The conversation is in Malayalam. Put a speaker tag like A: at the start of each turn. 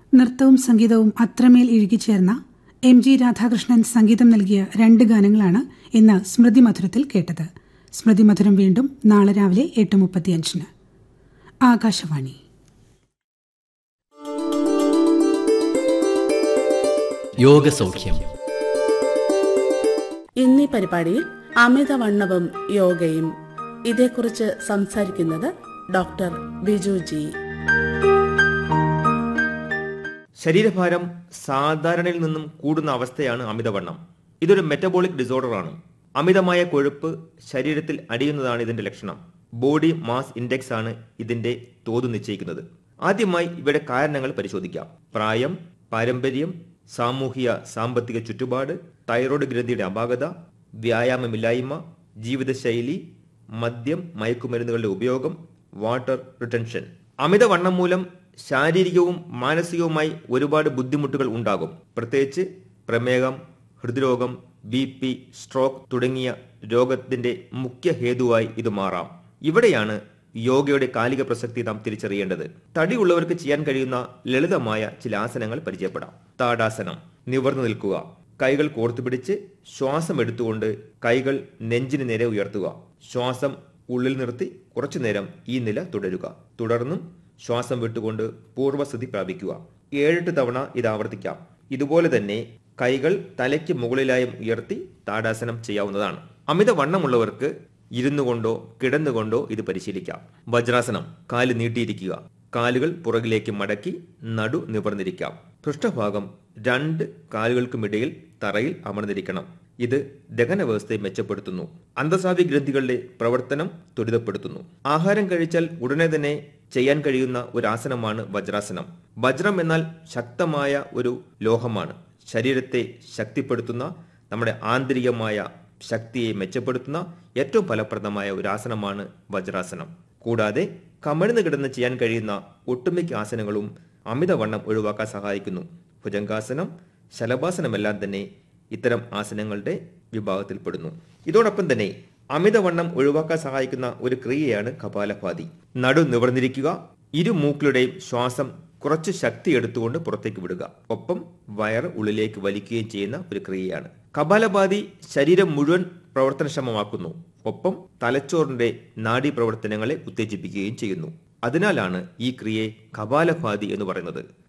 A: നൃത്തവും സംഗീതവും അത്രമേൽ ഇഴുകിച്ചേർന്ന എം ജി രാധാകൃഷ്ണൻ സംഗീതം നൽകിയ രണ്ട് ഗാനങ്ങളാണ് ഇന്ന് സ്മൃതി മധുരത്തിൽ കേട്ടത് സ്മൃതി മധുരം വീണ്ടും നാളെ രാവിലെ എട്ട് മുപ്പത്തിയഞ്ചിന് ആകാശവാണി
B: യോഗസൗഖ്യം
C: ഇന്നീ പരിപാടിയിൽ അമിതവണ്ണവും യോഗയും ഇതേക്കുറിച്ച് സംസാരിക്കുന്നത് ഡോക്ടർ ബിജു ജി
D: ശരീരഭാരം സാധാരണയിൽ നിന്നും കൂടുന്ന അവസ്ഥയാണ് അമിതവണ്ണം ഇതൊരു മെറ്റബോളിക് ഡിസോർഡറാണ് അമിതമായ കൊഴുപ്പ് ശരീരത്തിൽ അടിയുന്നതാണ് ഇതിന്റെ ലക്ഷണം ബോഡി മാസ് ഇൻഡെക്സ് ആണ് ഇതിന്റെ തോത് നിശ്ചയിക്കുന്നത് ആദ്യമായി ഇവയുടെ കാരണങ്ങൾ പരിശോധിക്കാം പ്രായം പാരമ്പര്യം സാമൂഹിക സാമ്പത്തിക ചുറ്റുപാട് തൈറോയ്ഡ് ഗ്രന്ഥിയുടെ അപാകത വ്യായാമമില്ലായ്മ ജീവിതശൈലി മദ്യം മയക്കുമരുന്നുകളുടെ ഉപയോഗം വാട്ടർ റിട്ടൻഷൻ അമിതവണ്ണം മൂലം ശാരീരികവും മാനസികവുമായി ഒരുപാട് ബുദ്ധിമുട്ടുകൾ ഉണ്ടാകും പ്രത്യേകിച്ച് പ്രമേഹം ഹൃദ്രോഗം ബി പി സ്ട്രോക്ക് തുടങ്ങിയ രോഗത്തിന്റെ മുഖ്യ ഹേതുവായി ഇത് മാറാം ഇവിടെയാണ് യോഗയുടെ കാലിക പ്രസക്തി നാം തിരിച്ചറിയേണ്ടത് തടിയുള്ളവർക്ക് ചെയ്യാൻ കഴിയുന്ന ലളിതമായ ചില ആസനങ്ങൾ പരിചയപ്പെടാം താടാസനം നിവർന്നു നിൽക്കുക കൈകൾ കോർത്തു പിടിച്ച് ശ്വാസം എടുത്തുകൊണ്ട് കൈകൾ നെഞ്ചിന് നേരെ ഉയർത്തുക ശ്വാസം ഉള്ളിൽ നിർത്തി കുറച്ചു നേരം ഈ നില തുടരുക തുടർന്നും ശ്വാസം വിട്ടുകൊണ്ട് പൂർവ്വസ്ഥിതി പ്രാപിക്കുക ഏഴെട്ട് തവണ ഇത് ആവർത്തിക്കാം ഇതുപോലെ തന്നെ കൈകൾ തലയ്ക്ക് മുകളിലായും ഉയർത്തി താടാസനം ചെയ്യാവുന്നതാണ് അമിത വണ്ണമുള്ളവർക്ക് ഇരുന്നു കൊണ്ടോ കിടന്നുകൊണ്ടോ ഇത് പരിശീലിക്കാം വജ്രാസനം കാല് നീട്ടിയിരിക്കുക കാലുകൾ പുറകിലേക്ക് മടക്കി നടു നിവർന്നിരിക്കാം പൃഷ്ഠഭാഗം രണ്ട് കാലുകൾക്കുമിടയിൽ തറയിൽ അമർന്നിരിക്കണം ഇത് ദഹന വ്യവസ്ഥയെ മെച്ചപ്പെടുത്തുന്നു അന്തസാവി ഗ്രന്ഥികളുടെ പ്രവർത്തനം ത്വരിതപ്പെടുത്തുന്നു ആഹാരം കഴിച്ചാൽ ഉടനെ തന്നെ ചെയ്യാൻ കഴിയുന്ന ഒരു ആസനമാണ് വജ്രാസനം വജ്രം എന്നാൽ ശക്തമായ ഒരു ലോഹമാണ് ശരീരത്തെ ശക്തിപ്പെടുത്തുന്ന നമ്മുടെ ആന്തരികമായ ശക്തിയെ മെച്ചപ്പെടുത്തുന്ന ഏറ്റവും ഫലപ്രദമായ ഒരു ആസനമാണ് വജ്രാസനം കൂടാതെ കമഴ്ന്നു കിടന്ന് ചെയ്യാൻ കഴിയുന്ന ഒട്ടുമിക്ക ആസനങ്ങളും അമിതവണ്ണം ഒഴിവാക്കാൻ സഹായിക്കുന്നു ഭുജംഗാസനം ശലഭാസനമെല്ലാം തന്നെ ഇത്തരം ആസനങ്ങളുടെ വിഭാഗത്തിൽപ്പെടുന്നു ഇതോടൊപ്പം തന്നെ അമിതവണ്ണം ഒഴിവാക്കാൻ സഹായിക്കുന്ന ഒരു ക്രിയയാണ് കപാലഭാതി നടു നിവർന്നിരിക്കുക ഇരു മൂക്കിലുടെയും ശ്വാസം കുറച്ച് ശക്തി എടുത്തുകൊണ്ട് പുറത്തേക്ക് വിടുക ഒപ്പം വയറ് ഉള്ളിലേക്ക് വലിക്കുകയും ചെയ്യുന്ന ഒരു ക്രിയയാണ് കപാലഭാതി ശരീരം മുഴുവൻ പ്രവർത്തനക്ഷമമാക്കുന്നു ഒപ്പം തലച്ചോറിന്റെ നാഡീ പ്രവർത്തനങ്ങളെ ഉത്തേജിപ്പിക്കുകയും ചെയ്യുന്നു അതിനാലാണ് ഈ ക്രിയയെ കപാലഭാതി എന്ന് പറയുന്നത്